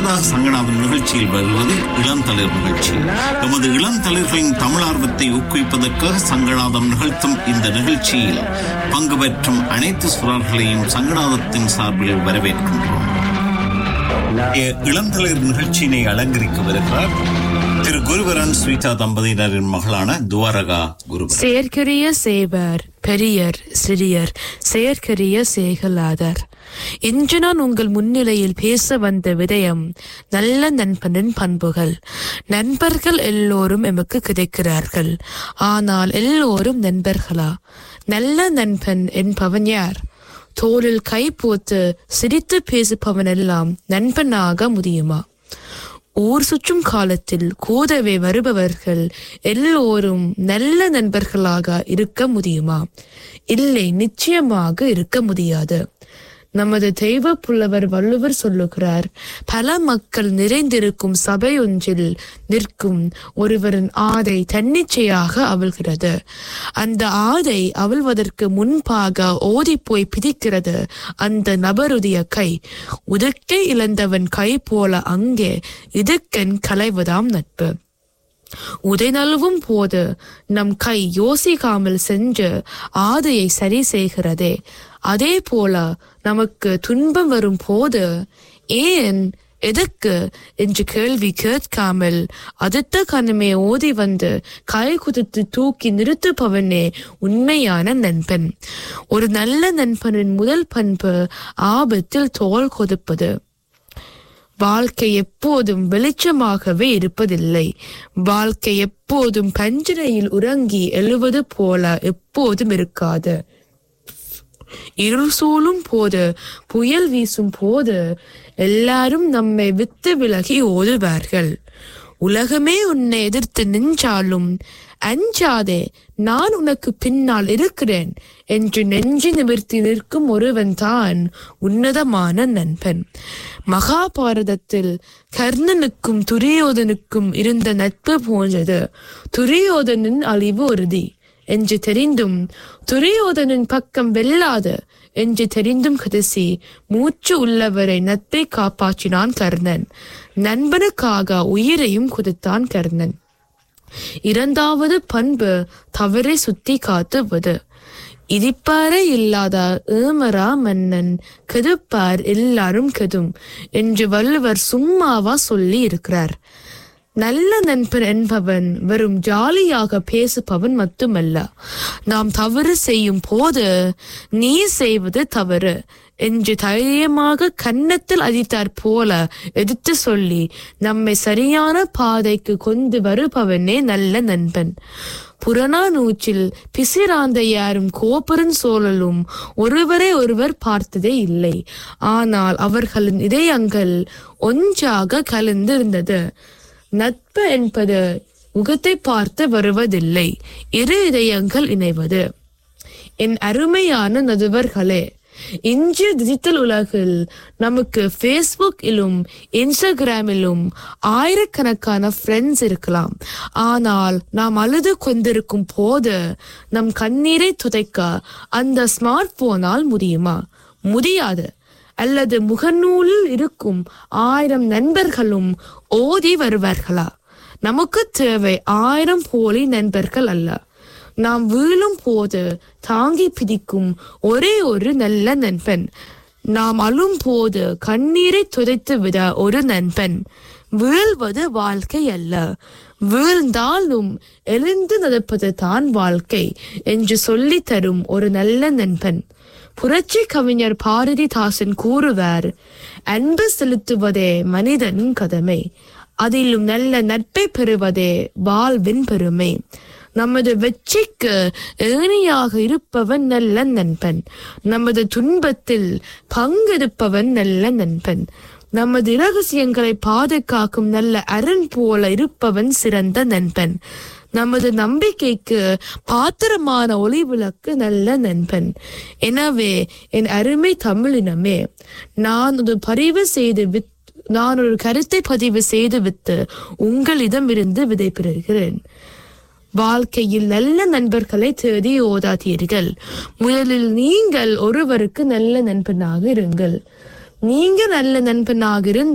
அடுத்ததாக சங்கநாதன் நிகழ்ச்சியில் வருவது இளந்தளிர் நிகழ்ச்சி எமது இளந்தளிர்களின் தமிழார்வத்தை ஊக்குவிப்பதற்காக சங்கநாதம் நிகழ்த்தும் இந்த நிகழ்ச்சியில் பங்கு பெற்றும் அனைத்து சுரர்களையும் சங்கநாதத்தின் சார்பில் வரவேற்கின்றோம் இ- இளந்தளிர் நிகழ்ச்சியினை அலங்கரிக்க வருகிறார் திரு குருவரன் ஸ்வீதா தம்பதியினரின் மகளான துவாரகா குருவரன் செயற்கரிய சேவர் பெரியர் சிறியர் செயற்கரிய சேகலாதர் இன்று நான் உங்கள் முன்னிலையில் பேச வந்த விடயம் நல்ல நண்பனின் பண்புகள் நண்பர்கள் எல்லோரும் எமக்கு கிடைக்கிறார்கள் ஆனால் எல்லோரும் நண்பர்களா நல்ல நண்பன் என்பவன் யார் தோளில் கை போட்டு சிரித்து பேசுபவன் எல்லாம் நண்பனாக முடியுமா ஊர் சுற்றும் காலத்தில் கூடவே வருபவர்கள் எல்லோரும் நல்ல நண்பர்களாக இருக்க முடியுமா இல்லை நிச்சயமாக இருக்க முடியாது நமது தெய்வ புலவர் வள்ளுவர் சொல்லுகிறார் பல மக்கள் நிறைந்திருக்கும் சபை ஒன்றில் நிற்கும் ஒருவரின் ஆடை தன்னிச்சையாக அவிழ்கிறது அந்த ஆடை அவிழ்வதற்கு முன்பாக ஓடிப்போய் பிடிக்கிறது அந்த நபருடைய கை உதக்கை இழந்தவன் கை போல அங்கே இதுக்கன் களைவதாம் நட்பு உதை நழுவும் போது நம் கை யோசிக்காமல் சென்று ஆதையை சரி செய்கிறதே அதே போல நமக்கு துன்பம் வரும் போது ஏன் எதற்கு என்று கேள்வி கேட்காமல் அடுத்த கணமே ஓதி வந்து கை குதித்து தூக்கி நிறுத்துபவனே உண்மையான நண்பன் ஒரு நல்ல நண்பனின் முதல் பண்பு ஆபத்தில் தோல் கொடுப்பது வாழ்க்கை எப்போதும் வெளிச்சமாகவே இருப்பதில்லை வாழ்க்கை எப்போதும் பஞ்சனையில் உறங்கி எழுவது போல எப்போதும் இருக்காது இருள் சூழும் போது புயல் வீசும் போது எல்லாரும் நம்மை விட்டு விலகி ஓடுவார்கள் உலகமே உன்னை எதிர்த்து நின்றாலும் அஞ்சாதே நான் உனக்கு பின்னால் இருக்கிறேன் என்று நெஞ்சு நிமிர்த்தி நிற்கும் ஒருவன் தான் உன்னதமான நண்பன் மகாபாரதத்தில் கர்ணனுக்கும் துரியோதனுக்கும் இருந்த நட்பு போன்றது துரியோதனின் அழிவு உறுதி என்று தெரிந்தும் துரியோதனின் பக்கம் வெல்லாது என்று தெரிந்தும் கடைசி மூச்சு உள்ளவரை நட்பை காப்பாற்றினான் கர்ணன் நண்பனுக்காக உயிரையும் கொடுத்தான் கர்ணன் இரண்டாவது பண்பு தவறை சுத்தி காத்துவது இடிப்பாறை இல்லாத ஏமரா மன்னன் கெதுப்பார் எல்லாரும் கெதும் என்று வள்ளுவர் சும்மாவா சொல்லி இருக்கிறார் நல்ல நண்பன் என்பவன் வெறும் ஜாலியாக பேசுபவன் மட்டுமல்ல நாம் தவறு செய்யும் போது நீ செய்வது தவறு என்று தைரியமாக கன்னத்தில் அடித்தாற் போல எதிர்த்து சொல்லி நம்மை சரியான பாதைக்கு கொண்டு வருபவனே நல்ல நண்பன் புறநானூற்றில் பிசிராந்தையாரும் கோபுரன் சோழலும் ஒருவரை ஒருவர் பார்த்ததே இல்லை ஆனால் அவர்களின் இதயங்கள் ஒன்றாக கலந்து இருந்தது நட்பு என்பது முகத்தை பார்த்து வருவதில்லை இரு இதயங்கள் இணைவது என் அருமையான நடுவர்களே இன்று டிஜிட்டல் உலகில் நமக்கு ஃபேஸ்புக்கிலும் இன்ஸ்டாகிராமிலும் ஆயிரக்கணக்கான ஃப்ரெண்ட்ஸ் இருக்கலாம் ஆனால் நாம் அழுது கொண்டிருக்கும் போது நம் கண்ணீரை துதைக்க அந்த ஸ்மார்ட் போனால் முடியுமா முடியாது அல்லது முகநூலில் இருக்கும் ஆயிரம் நண்பர்களும் ஓதி வருவார்களா நமக்கு தேவை ஆயிரம் போலி நண்பர்கள் அல்ல நாம் வீழும் போது தாங்கி பிடிக்கும் ஒரே ஒரு நல்ல நண்பன் நாம் அழும் போது கண்ணீரை துடைத்து விட ஒரு நண்பன் வீழ்வது வாழ்க்கை அல்ல வீழ்ந்தாலும் எழுந்து நடப்பது தான் வாழ்க்கை என்று சொல்லித் தரும் ஒரு நல்ல நண்பன் புரட்சி கவிஞர் பாரதிதாசன் கூறுவார் அன்பு செலுத்துவதே மனிதனின் கடமை அதிலும் நல்ல நட்பை பெறுவதே வாழ்வின் பெருமை நமது வெற்றிக்கு ஏணியாக இருப்பவன் நல்ல நண்பன் நமது துன்பத்தில் பங்கெடுப்பவன் நல்ல நண்பன் நமது இரகசியங்களை பாதுகாக்கும் நல்ல அரண் போல இருப்பவன் சிறந்த நண்பன் நமது நம்பிக்கைக்கு பாத்திரமான ஒளி விளக்கு நல்ல நண்பன் எனவே என் அருமை தமிழினமே நான் ஒரு பதிவு செய்து வித் நான் ஒரு கருத்தை பதிவு செய்து விட்டு உங்களிடமிருந்து விடைபெறுகிறேன் வாழ்க்கையில் நல்ல நண்பர்களை தேடி ஓதாதீர்கள் முதலில் நீங்கள் ஒருவருக்கு நல்ல நண்பனாக இருங்கள் நீங்க நல்ல நண்பனாக இருந்தால்